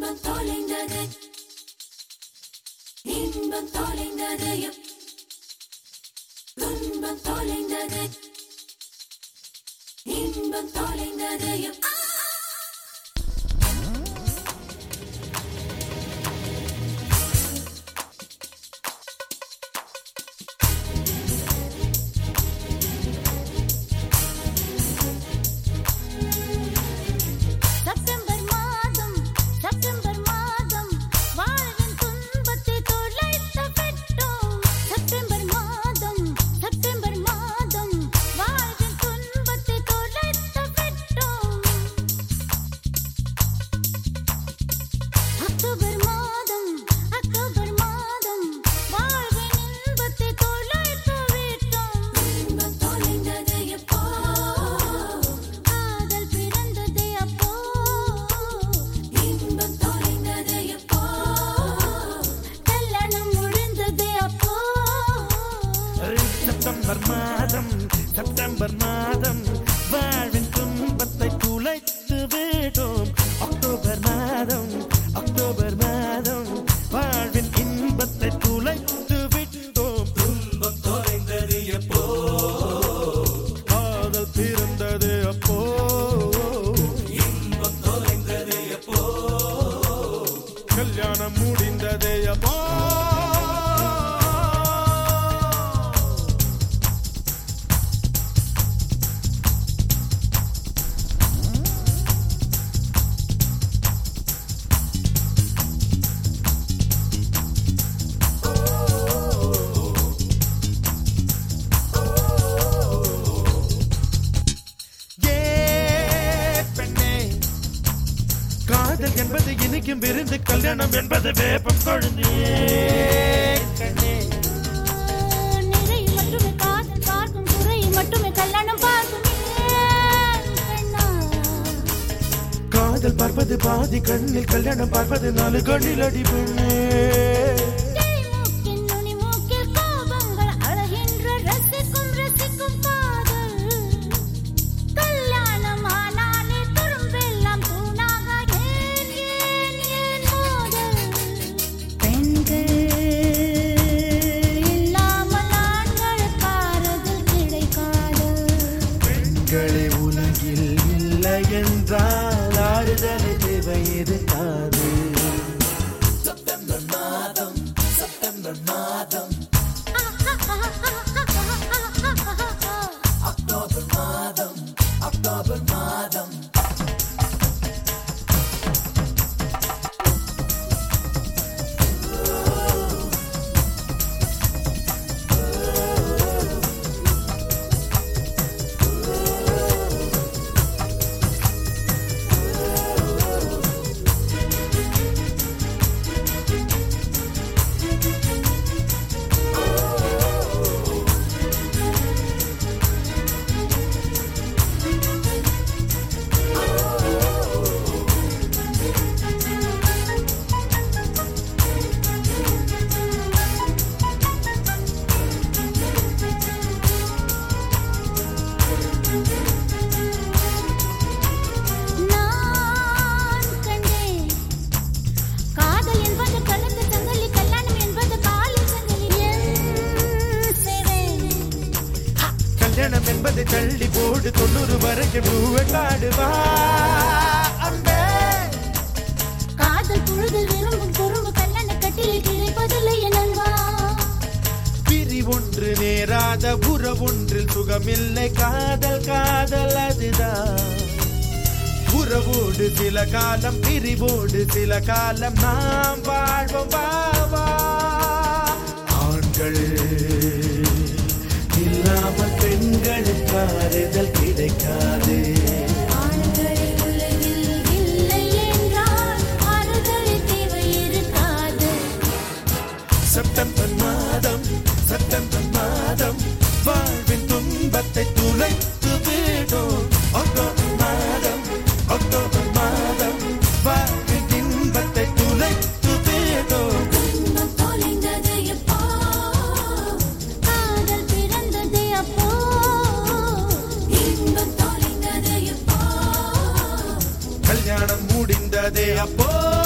இன்பம் தொலைந்தது இன்பம் தொலைந்தது துன்பம் தொலைந்தது இன்பம் தொலைந்தது செப்டம்பர் மாதம் செப்டம்பர் மாதம் வாழ்வின் துன்பத்தை தொலைத்து விட்டோம் செப்டம்பர் மாதம் செப்டம்பர் மாதம் வாழ்வின் துன்பத்தை தொலைத்து விட்டோம் அக்டோபர் மாதம் அக்டோபர் மாதம் வாழ்வின் இன்பத்தை தொலைத்து விட்டோம் இன்பம் தொலைந்தது எப்போ காதல் பிறந்தது அப்போ இன்பம் தொலைந்தது எப்போ கல்யாணம் முடிந்தது அப்போ செப்டம்பர் மாதம் செப்டம்பர் மாதம் வாழ்வின் துன்பத்தை துளைத்து விட்டோம் அக்டோபர் மாதம் அக்டோபர் மாதம் வாழ்வின் இன்பத்தை துளைத்து விட்டோம் துன்பம் தொலைந்தது எப்போ காதல் பிறந்தது அப்போ இன்பம் தொலைந்தது எப்போ கல்யாணம் முடிந்தது அப்போ ஏ பெண்ணே காதல் என்பது இனிக்கும் விருந்து கல்யாணம் என்பது வேப்பம் கொழுந்தே கண்ணே நிறை மட்டுமே காதல் பார்க்கும் குறை மட்டுமே கல்யாணம் பார்க்கும் ஏன் கண்ணா காதல் பார்ப்பது பாதி கண்ணில் கல்யாணம் பார்ப்பது நாலு கண்ணில் அடி பெண்ணே தேய் மூக்கின் நுனி மூக்கில் கோபங்கள் அழகின்ற ரசிக்கும் ரசிக்கும் காதல் கல்யாணம் ஆனாலே துரும்பெல்லாம் தூணாக ஏன் ஏன் ஏன் மோதல் பெண்கள் இல்லாமல் ஆண்களுக்கு ஆறுதல் கிடைக்காது பெண்களே உலகில் இல்லை என்றால் ஆறுதல் தேவை இருக்காது செப்டம்பர் மாதம் செப்டம்பர் மாதம் அக்டோபர் மாதம் அக்டோபர் மாதம் நான் கண்டேன் காதல் என்பது கலந்த சங்கிலி கல்யாணம் என்பது காலில் சங்கிலி என் சிறை கல்யாணம் என்பதை தள்ளி போடு தொண்ணூறு வரைக்கும் பூவை காடுவா அன்பே காதல் புழுதல் விரும்பும் குறும்பு கல்யாண கட்டில் கிடைப்பதில்லை நண்பா பிரி ஒன்று நேராத உறவொன்றில் சுகமில்லை காதல் காதல் அதுதான் உறவோடு சில காலம் பிரிவோடு சில காலம் நாம் வாழ்வோம் வாவா ஆண்கள் இல்லாமல் பெண்களுக்கு ஆறுதல் கிடைக்காது ஆண்கள் உலகில் இல்லை என்றால் ஆறுதல் தேவை இருக்காது செப்டம்பர் மாதம் செப்டம்பர் மாதம் வாழ்வின் துன்பத்தை துளைத்து விடும் அக்டோபர் மாதம் அக்டோபர் மாதம் வாழ்வின் இன்பத்தை துளைத்து விடும் இன்பம் தொலைந்தது எப்போ காதல் பிறந்தது அப்போ இன்பம் தொலைந்தது எப்போ கல்யாணம் முடிந்ததே அப்போ